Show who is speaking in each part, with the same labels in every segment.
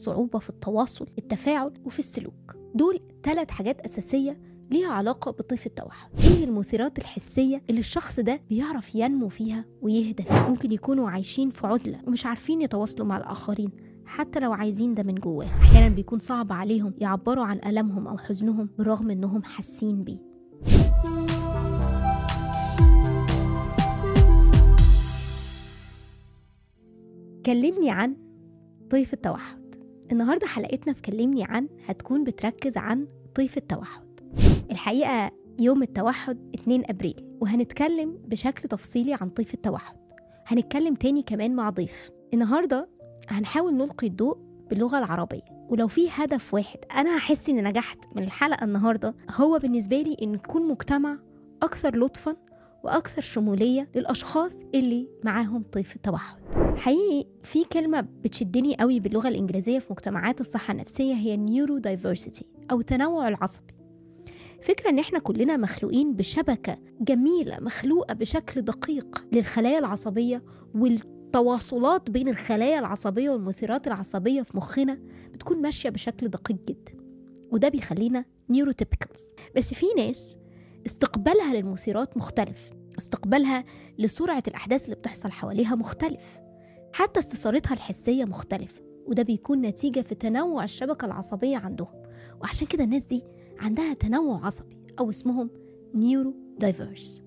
Speaker 1: الصعوبة في التواصل التفاعل وفي السلوك دول ثلاث حاجات أساسية ليها علاقة بطيف التوحد ايه المثيرات الحسية اللي الشخص ده بيعرف ينمو فيها ويهدى فيها ممكن يكونوا عايشين في عزلة ومش عارفين يتواصلوا مع الآخرين حتى لو عايزين ده من جواه أحيانا بيكون صعب عليهم يعبروا عن ألمهم أو حزنهم بالرغم إنهم حاسين بيه كلمني عن طيف التوحد النهاردة حلقتنا في كلمني عن هتكون بتركز عن طيف التوحد الحقيقة يوم التوحد 2 أبريل وهنتكلم بشكل تفصيلي عن طيف التوحد هنتكلم تاني كمان مع ضيف النهاردة هنحاول نلقي الضوء باللغة العربية ولو في هدف واحد أنا هحس إني نجحت من الحلقة النهاردة هو بالنسبة لي إن نكون مجتمع أكثر لطفا وأكثر شمولية للأشخاص اللي معاهم طيف التوحد حقيقي في كلمة بتشدني قوي باللغة الإنجليزية في مجتمعات الصحة النفسية هي نيورو دايفرسيتي أو التنوع العصبي فكرة إن إحنا كلنا مخلوقين بشبكة جميلة مخلوقة بشكل دقيق للخلايا العصبية والتواصلات بين الخلايا العصبية والمثيرات العصبية في مخنا بتكون ماشية بشكل دقيق جدا وده بيخلينا نيوروتيبيكالز بس في ناس استقبالها للمثيرات مختلف استقبالها لسرعة الأحداث اللي بتحصل حواليها مختلف حتى استثارتها الحسية مختلفة وده بيكون نتيجة في تنوع الشبكة العصبية عندهم وعشان كده الناس دي عندها تنوع عصبي أو اسمهم نيورو دايفيرس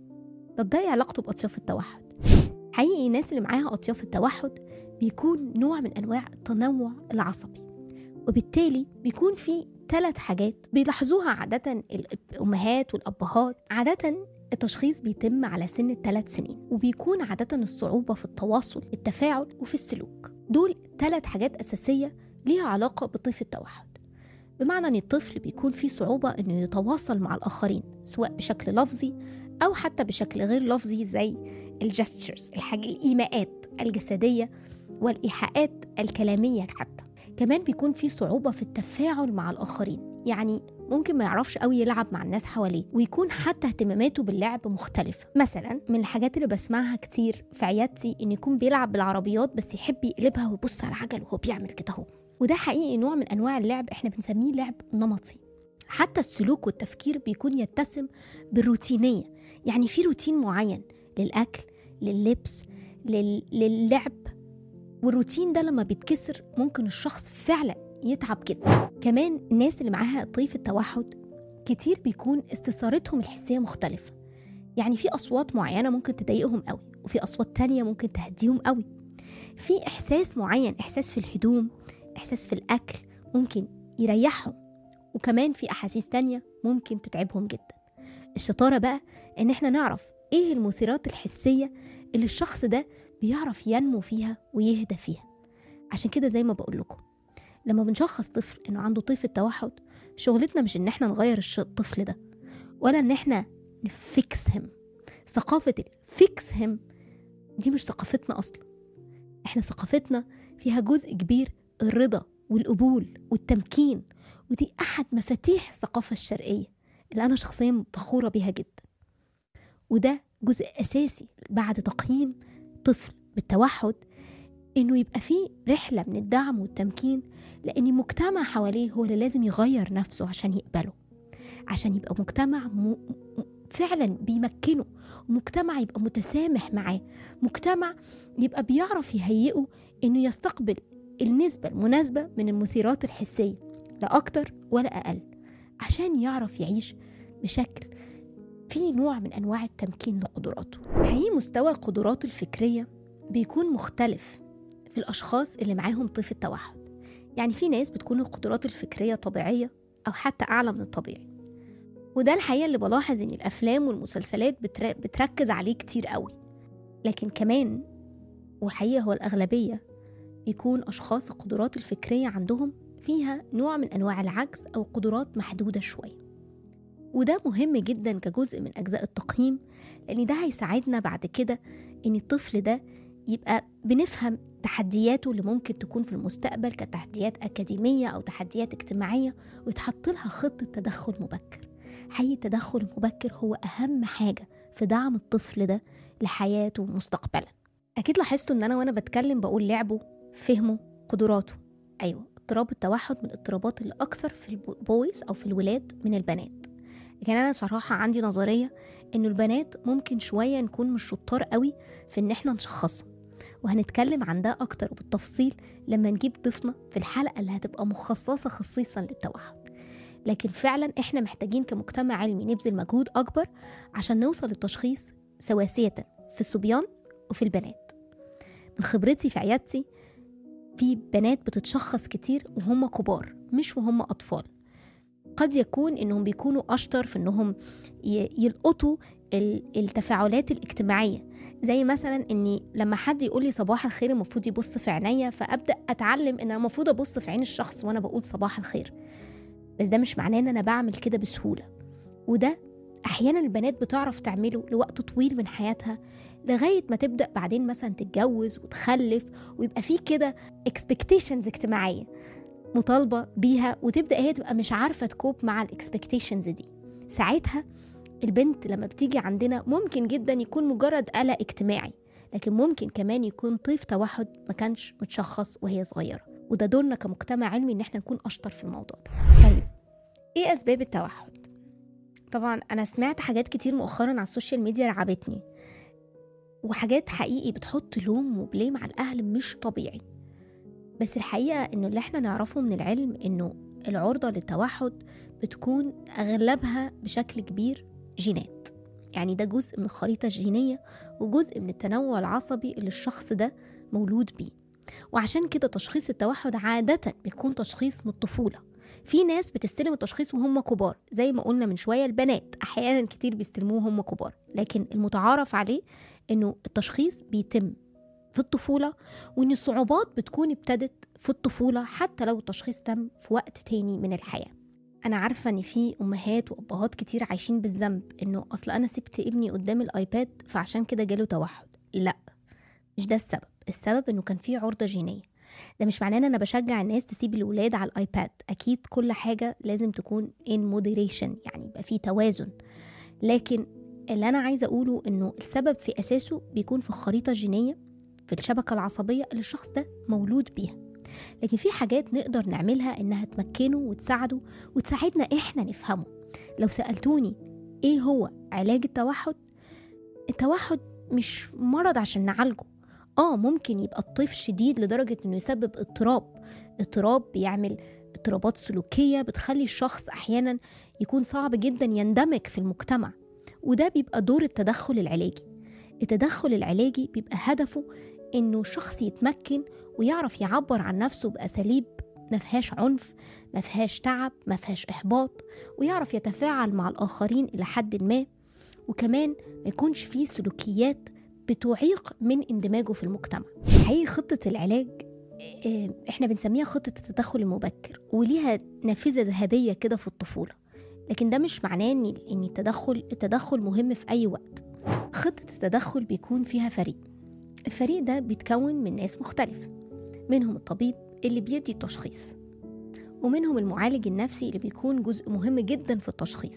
Speaker 1: طب ده ايه علاقته بأطياف التوحد؟ حقيقي الناس اللي معاها أطياف التوحد بيكون نوع من أنواع التنوع العصبي وبالتالي بيكون في ثلاث حاجات بيلاحظوها عادة الأمهات والأبهات عادة التشخيص بيتم على سن الثلاث سنين وبيكون عادة الصعوبة في التواصل التفاعل وفي السلوك دول ثلاث حاجات أساسية ليها علاقة بطيف التوحد بمعنى أن الطفل بيكون فيه صعوبة أنه يتواصل مع الآخرين سواء بشكل لفظي أو حتى بشكل غير لفظي زي الجستشرز الحاجة الإيماءات الجسدية والإيحاءات الكلامية حتى كمان بيكون في صعوبة في التفاعل مع الآخرين يعني ممكن ما يعرفش قوي يلعب مع الناس حواليه ويكون حتى اهتماماته باللعب مختلفة مثلا من الحاجات اللي بسمعها كتير في عيادتي ان يكون بيلعب بالعربيات بس يحب يقلبها ويبص على العجل وهو بيعمل كده اهو وده حقيقي نوع من انواع اللعب احنا بنسميه لعب نمطي حتى السلوك والتفكير بيكون يتسم بالروتينية يعني في روتين معين للأكل لللبس لل... للعب والروتين ده لما بيتكسر ممكن الشخص فعلا يتعب جدا كمان الناس اللي معاها طيف التوحد كتير بيكون استثارتهم الحسية مختلفة يعني في أصوات معينة ممكن تضايقهم قوي وفي أصوات تانية ممكن تهديهم قوي في إحساس معين إحساس في الهدوم إحساس في الأكل ممكن يريحهم وكمان في أحاسيس تانية ممكن تتعبهم جدا الشطارة بقى إن إحنا نعرف إيه المثيرات الحسية اللي الشخص ده بيعرف ينمو فيها ويهدى فيها عشان كده زي ما بقول لكم لما بنشخص طفل انه عنده طيف التوحد شغلتنا مش ان احنا نغير الطفل ده ولا ان احنا نفكس هم ثقافة الفيكس هم دي مش ثقافتنا اصلا احنا ثقافتنا فيها جزء كبير الرضا والقبول والتمكين ودي احد مفاتيح الثقافة الشرقية اللي انا شخصيا فخورة بيها جدا وده جزء اساسي بعد تقييم طفل بالتوحد انه يبقى فيه رحله من الدعم والتمكين لان المجتمع حواليه هو اللي لازم يغير نفسه عشان يقبله عشان يبقى مجتمع م... فعلا بيمكنه مجتمع يبقى متسامح معاه مجتمع يبقى بيعرف يهيئه انه يستقبل النسبه المناسبه من المثيرات الحسيه لا اكتر ولا اقل عشان يعرف يعيش بشكل في نوع من انواع التمكين لقدراته حقيقي مستوى القدرات الفكريه بيكون مختلف في الأشخاص اللي معاهم طيف التوحد يعني في ناس بتكون القدرات الفكرية طبيعية أو حتى أعلى من الطبيعي وده الحقيقة اللي بلاحظ إن الأفلام والمسلسلات بتركز عليه كتير قوي لكن كمان وحقيقة هو الأغلبية بيكون أشخاص القدرات الفكرية عندهم فيها نوع من أنواع العجز أو قدرات محدودة شوية وده مهم جدا كجزء من أجزاء التقييم لأن ده هيساعدنا بعد كده إن الطفل ده يبقى بنفهم تحدياته اللي ممكن تكون في المستقبل كتحديات أكاديمية أو تحديات اجتماعية ويتحط لها خطة تدخل مبكر حقيقي التدخل المبكر هو أهم حاجة في دعم الطفل ده لحياته مستقبلا أكيد لاحظتوا إن أنا وأنا بتكلم بقول لعبه فهمه قدراته أيوة اضطراب التوحد من الاضطرابات اللي أكثر في البويز أو في الولاد من البنات لكن أنا صراحة عندي نظرية إنه البنات ممكن شوية نكون مش شطار قوي في إن إحنا نشخصه وهنتكلم عن ده أكتر بالتفصيل لما نجيب ضيفنا في الحلقة اللي هتبقى مخصصة خصيصا للتوحد لكن فعلا إحنا محتاجين كمجتمع علمي نبذل مجهود أكبر عشان نوصل للتشخيص سواسية في الصبيان وفي البنات من خبرتي في عيادتي في بنات بتتشخص كتير وهم كبار مش وهم أطفال قد يكون إنهم بيكونوا أشطر في إنهم يلقطوا التفاعلات الاجتماعية زي مثلا إني لما حد يقول لي صباح الخير المفروض يبص في عينيا فأبدأ أتعلم إن المفروض أبص في عين الشخص وأنا بقول صباح الخير بس ده مش معناه إن أنا بعمل كده بسهولة وده أحيانا البنات بتعرف تعمله لوقت طويل من حياتها لغاية ما تبدأ بعدين مثلا تتجوز وتخلف ويبقى في كده expectations اجتماعية مطالبة بيها وتبدأ هي تبقى مش عارفة تكوب مع الاكسبكتيشنز دي ساعتها البنت لما بتيجي عندنا ممكن جدا يكون مجرد قلق اجتماعي لكن ممكن كمان يكون طيف توحد ما كانش متشخص وهي صغيرة وده دورنا كمجتمع علمي ان احنا نكون اشطر في الموضوع ده طيب ايه اسباب التوحد طبعا انا سمعت حاجات كتير مؤخرا على السوشيال ميديا رعبتني وحاجات حقيقي بتحط لوم وبليم على الاهل مش طبيعي بس الحقيقه انه اللي احنا نعرفه من العلم انه العرضه للتوحد بتكون اغلبها بشكل كبير جينات يعني ده جزء من الخريطه الجينيه وجزء من التنوع العصبي اللي الشخص ده مولود بيه وعشان كده تشخيص التوحد عاده بيكون تشخيص من الطفوله في ناس بتستلم التشخيص وهم كبار زي ما قلنا من شويه البنات احيانا كتير بيستلموه وهم كبار لكن المتعارف عليه انه التشخيص بيتم في الطفوله وان الصعوبات بتكون ابتدت في الطفوله حتى لو التشخيص تم في وقت تاني من الحياه انا عارفه ان في امهات وابهات كتير عايشين بالذنب انه اصل انا سبت ابني قدام الايباد فعشان كده جاله توحد لا مش ده السبب السبب انه كان في عرضه جينيه ده مش معناه ان انا بشجع الناس تسيب الولاد على الايباد اكيد كل حاجه لازم تكون in moderation يعني يبقى في توازن لكن اللي انا عايزه اقوله انه السبب في اساسه بيكون في الخريطه الجينيه في الشبكه العصبيه اللي الشخص ده مولود بيها لكن في حاجات نقدر نعملها انها تمكنه وتساعده وتساعدنا احنا نفهمه لو سالتوني ايه هو علاج التوحد التوحد مش مرض عشان نعالجه اه ممكن يبقى الطيف شديد لدرجة انه يسبب اضطراب اضطراب بيعمل اضطرابات سلوكية بتخلي الشخص احيانا يكون صعب جدا يندمج في المجتمع وده بيبقى دور التدخل العلاجي التدخل العلاجي بيبقى هدفه انه الشخص يتمكن ويعرف يعبر عن نفسه باساليب ما فيهاش عنف ما فيهاش تعب ما فيهاش احباط ويعرف يتفاعل مع الاخرين الى حد ما وكمان ما يكونش فيه سلوكيات بتعيق من اندماجه في المجتمع حقيقي خطة العلاج احنا بنسميها خطة التدخل المبكر وليها نافذة ذهبية كده في الطفولة لكن ده مش معناه ان ان التدخل التدخل مهم في اي وقت خطة التدخل بيكون فيها فريق الفريق ده بيتكون من ناس مختلفة منهم الطبيب اللي بيدي التشخيص ومنهم المعالج النفسي اللي بيكون جزء مهم جدا في التشخيص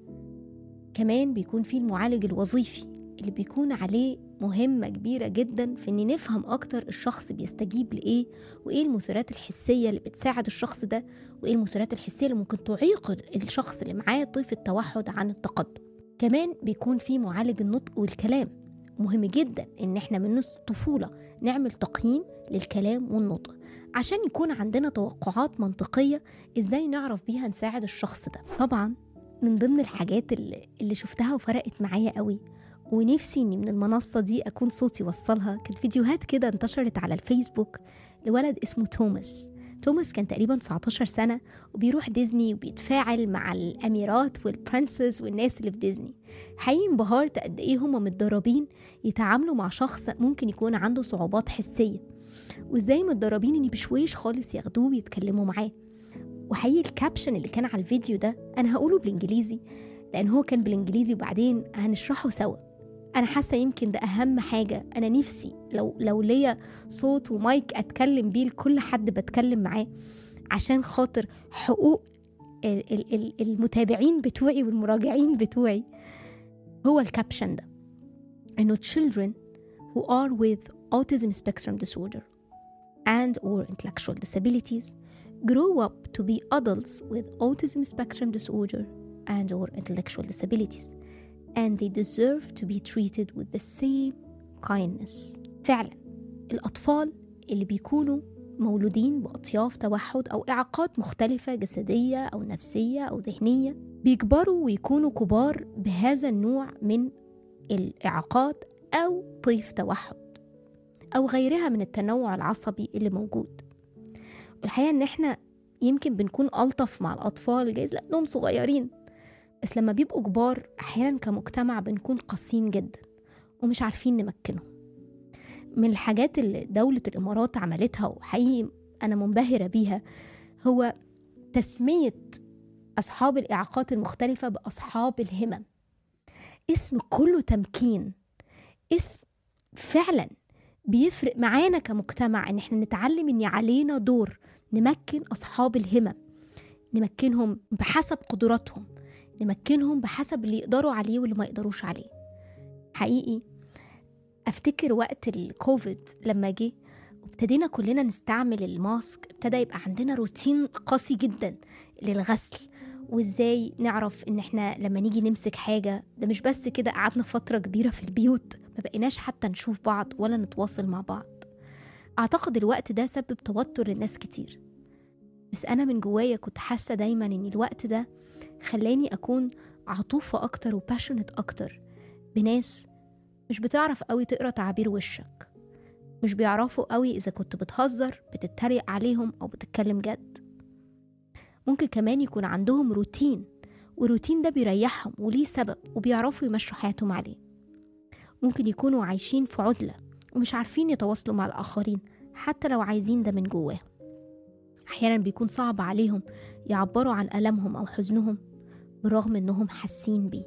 Speaker 1: كمان بيكون فيه المعالج الوظيفي اللي بيكون عليه مهمة كبيرة جدا في إن نفهم أكتر الشخص بيستجيب لإيه وإيه المثيرات الحسية اللي بتساعد الشخص ده وإيه المثيرات الحسية اللي ممكن تعيق الشخص اللي معاه طيف التوحد عن التقدم كمان بيكون في معالج النطق والكلام مهم جدا إن إحنا من نص الطفولة نعمل تقييم للكلام والنطق عشان يكون عندنا توقعات منطقية إزاي نعرف بيها نساعد الشخص ده طبعا من ضمن الحاجات اللي, اللي شفتها وفرقت معايا قوي ونفسي اني من المنصه دي اكون صوتي وصلها كانت فيديوهات كده انتشرت على الفيسبوك لولد اسمه توماس توماس كان تقريبا 19 سنة وبيروح ديزني وبيتفاعل مع الأميرات والبرنسز والناس اللي في ديزني حقيقي انبهرت قد إيه هما متدربين يتعاملوا مع شخص ممكن يكون عنده صعوبات حسية وإزاي متدربين إن بشويش خالص ياخدوه ويتكلموا معاه وحقيقي الكابشن اللي كان على الفيديو ده أنا هقوله بالإنجليزي لأن هو كان بالإنجليزي وبعدين هنشرحه سوا انا حاسه يمكن ده اهم حاجه انا نفسي لو لو ليا صوت ومايك اتكلم بيه لكل حد بتكلم معاه عشان خاطر حقوق المتابعين بتوعي والمراجعين بتوعي هو الكابشن ده انه children who are with autism spectrum disorder and or intellectual disabilities grow up to be adults with autism spectrum disorder and or intellectual disabilities and they deserve to be treated with the same kindness فعلا الأطفال اللي بيكونوا مولودين بأطياف توحد أو إعاقات مختلفة جسدية أو نفسية أو ذهنية بيكبروا ويكونوا كبار بهذا النوع من الإعاقات أو طيف توحد أو غيرها من التنوع العصبي اللي موجود والحقيقة إن إحنا يمكن بنكون ألطف مع الأطفال جايز لأنهم صغيرين بس لما بيبقوا كبار أحيانا كمجتمع بنكون قاسيين جدا ومش عارفين نمكنهم من الحاجات اللي دولة الإمارات عملتها وحقيقي أنا منبهرة بيها هو تسمية أصحاب الإعاقات المختلفة بأصحاب الهمم اسم كله تمكين اسم فعلا بيفرق معانا كمجتمع ان احنا نتعلم ان علينا دور نمكن اصحاب الهمم نمكنهم بحسب قدراتهم نمكنهم بحسب اللي يقدروا عليه واللي ما يقدروش عليه حقيقي افتكر وقت الكوفيد لما جه وابتدينا كلنا نستعمل الماسك ابتدى يبقى عندنا روتين قاسي جدا للغسل وازاي نعرف ان احنا لما نيجي نمسك حاجة ده مش بس كده قعدنا فترة كبيرة في البيوت ما بقيناش حتى نشوف بعض ولا نتواصل مع بعض اعتقد الوقت ده سبب توتر لناس كتير بس انا من جوايا كنت حاسة دايما ان الوقت ده خلاني اكون عطوفة اكتر وباشونت اكتر بناس مش بتعرف قوي تقرا تعابير وشك مش بيعرفوا قوي اذا كنت بتهزر بتتريق عليهم او بتتكلم جد ممكن كمان يكون عندهم روتين والروتين ده بيريحهم وليه سبب وبيعرفوا يمشوا حياتهم عليه ممكن يكونوا عايشين في عزلة ومش عارفين يتواصلوا مع الآخرين حتى لو عايزين ده من جواهم أحيانا بيكون صعب عليهم يعبروا عن ألمهم أو حزنهم بالرغم إنهم حاسين بيه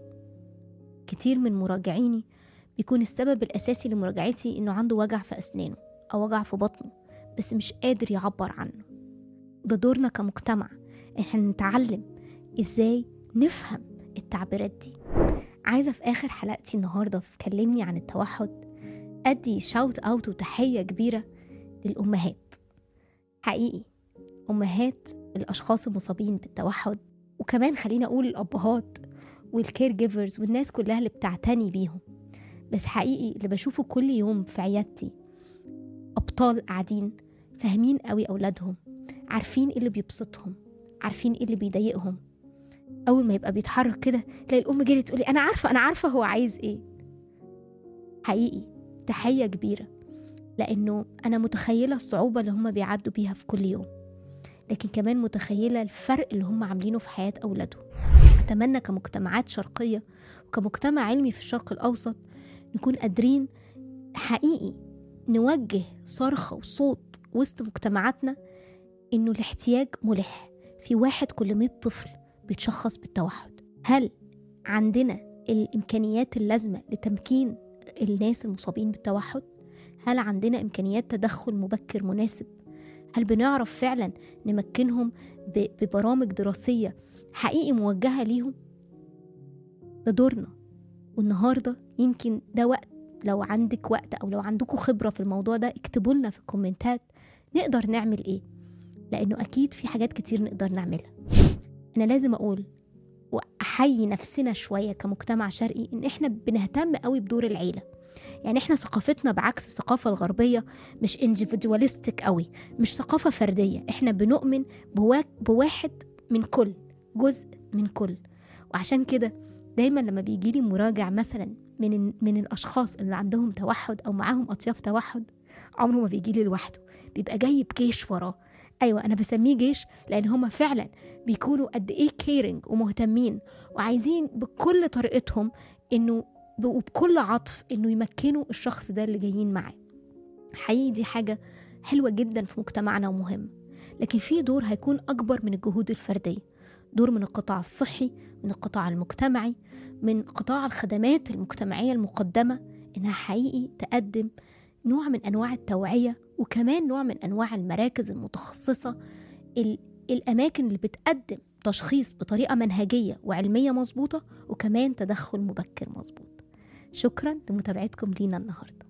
Speaker 1: كتير من مراجعيني بيكون السبب الأساسي لمراجعتي إنه عنده وجع في أسنانه أو وجع في بطنه بس مش قادر يعبر عنه ده دورنا كمجتمع احنا نتعلم ازاي نفهم التعبيرات دي عايزة في آخر حلقتي النهاردة في كلمني عن التوحد أدي شاوت أوت وتحية كبيرة للأمهات حقيقي أمهات الأشخاص المصابين بالتوحد وكمان خلينا أقول الأبهات والكير جيفرز والناس كلها اللي بتعتني بيهم بس حقيقي اللي بشوفه كل يوم في عيادتي أبطال قاعدين فاهمين قوي أولادهم عارفين ايه اللي بيبسطهم عارفين ايه اللي بيضايقهم اول ما يبقى بيتحرك كده تلاقي الام جري تقولي انا عارفه انا عارفه هو عايز ايه حقيقي تحيه كبيره لانه انا متخيله الصعوبه اللي هم بيعدوا بيها في كل يوم لكن كمان متخيله الفرق اللي هم عاملينه في حياه اولادهم اتمنى كمجتمعات شرقيه وكمجتمع علمي في الشرق الاوسط نكون قادرين حقيقي نوجه صرخه وصوت وسط مجتمعاتنا انه الاحتياج ملح في واحد كل 100 طفل بيتشخص بالتوحد هل عندنا الامكانيات اللازمه لتمكين الناس المصابين بالتوحد هل عندنا امكانيات تدخل مبكر مناسب هل بنعرف فعلا نمكنهم ببرامج دراسيه حقيقي موجهه ليهم ده دورنا والنهارده يمكن ده وقت لو عندك وقت او لو عندكم خبره في الموضوع ده اكتبوا لنا في الكومنتات نقدر نعمل ايه لانه اكيد في حاجات كتير نقدر نعملها انا لازم اقول واحيي نفسنا شويه كمجتمع شرقي ان احنا بنهتم قوي بدور العيله يعني احنا ثقافتنا بعكس الثقافه الغربيه مش individualistic قوي مش ثقافه فرديه احنا بنؤمن بواحد من كل جزء من كل وعشان كده دايما لما بيجي لي مراجع مثلا من من الاشخاص اللي عندهم توحد او معاهم اطياف توحد عمره ما بيجي لي لوحده بيبقى جاي بجيش وراه ايوه انا بسميه جيش لان هما فعلا بيكونوا قد ايه كيرنج ومهتمين وعايزين بكل طريقتهم انه وبكل عطف انه يمكنوا الشخص ده اللي جايين معاه حقيقي دي حاجه حلوه جدا في مجتمعنا ومهم لكن في دور هيكون اكبر من الجهود الفرديه دور من القطاع الصحي من القطاع المجتمعي من قطاع الخدمات المجتمعيه المقدمه انها حقيقي تقدم نوع من انواع التوعيه وكمان نوع من انواع المراكز المتخصصه الاماكن اللي بتقدم تشخيص بطريقه منهجيه وعلميه مظبوطه وكمان تدخل مبكر مظبوط شكرا لمتابعتكم لينا النهارده